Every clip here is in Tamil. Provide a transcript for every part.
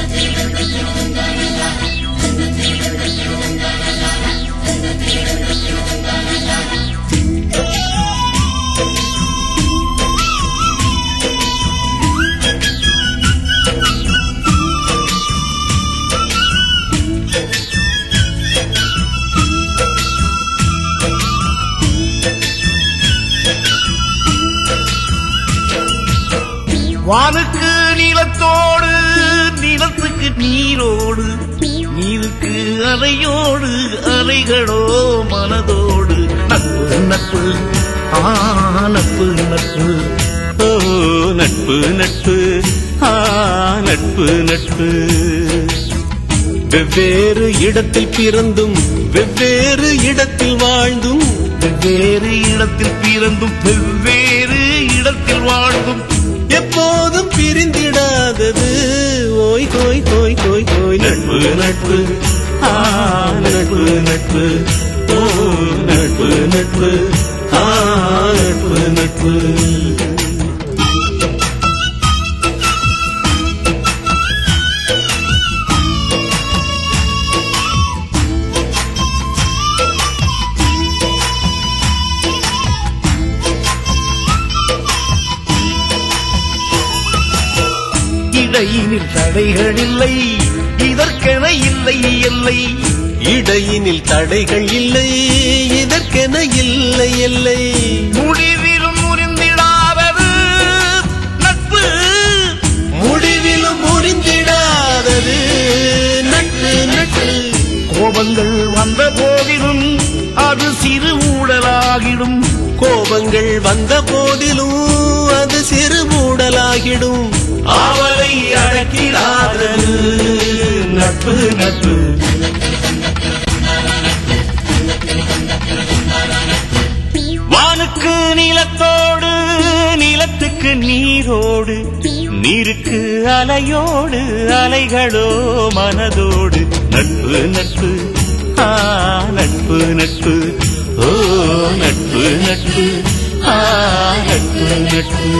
வானுக்கு நிலத்தோடு நிலத்துக்கு நீரோடு நீருக்கு அலையோடு அலைகளோ மனதோடு நட்பு நட்பு ஆ நட்பு நட்பு ஓ நட்பு நட்பு ஆ நட்பு நட்பு வெவ்வேறு இடத்தில் பிறந்தும் வெவ்வேறு இடத்தில் வாழ்ந்தும் வெவ்வேறு இடத்தில் பிறந்தும் வெவ்வேறு இடத்தில் வாழ்ந்தும் எப்போதும் பிரிந்திடாதது ஓய் கோய் கோய் கோய் கோய் நட்பு நட்பு ஆ நட்பு நட்பு ஓ நட்பு நட்பு ஆ நட்பு நட்பு இடையினில் தடைகள் இல்லை இதற்கென இல்லை எல்லை இடையினில் தடைகள் இல்லை இதற்கென இல்லை எல்லை முடிவிலும் முறிந்திடாதது நட்பு முடிவிலும் முறிந்திடாதது நட்பு நட்பு கோபங்கள் வந்த போதிலும் அது சிறு ஊடலாகிடும் கோபங்கள் வந்த போதிலும் அது சிறு மூடலாகிடும் ஆவலை அடக்கிடாதது நட்பு நட்பு வானுக்கு நிலத்தோடு நிலத்துக்கு நீரோடு நீருக்கு அலையோடு அலைகளோ மனதோடு நட்பு நட்பு ஆ நட்பு நட்பு ஓ நட்பு நட்பு ஆ நட்பு நட்பு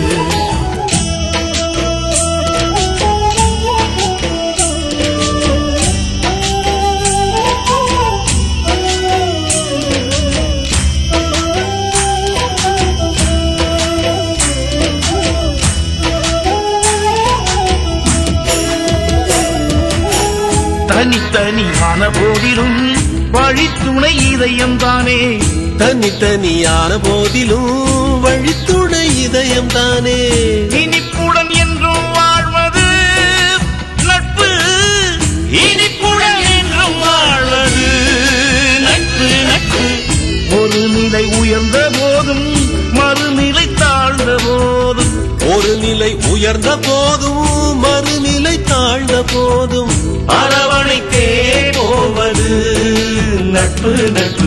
தனித்தனியான போதிலும் வழித்துணை இதயம் தானே தனித்தனியான போதிலும் வழித்துணை இதயம் தானே இனிப்புடன் என்றும் வாழ்வது நட்பு இனிப்புடன் என்றும் வாழ்வது நட்பு நட்பு ஒரு நிலை உயர்ந்த போதும் மறுநிலை தாழ்ந்த போதும் ஒரு நிலை உயர்ந்த போதும் மறுநிலை தாழ்ந்த போதும் அரவணைத்தே போவது நட்பு நட்பு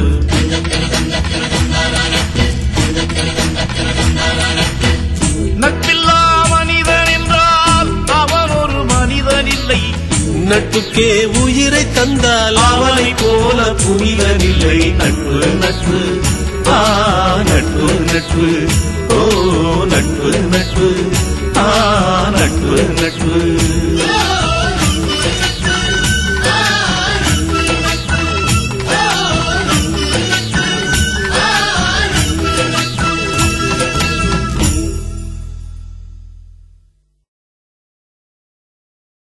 நட்பில்லா மனிதன் என்றால் அவன் ஒரு மனிதன் இல்லை நட்புக்கே உயிரை தந்தால் அவனை போல புனிதனில்லை நட்பு நட்பு ஆ நட்பு நட்பு ஓ நட்பு நட்பு ஆ நட்பு நட்பு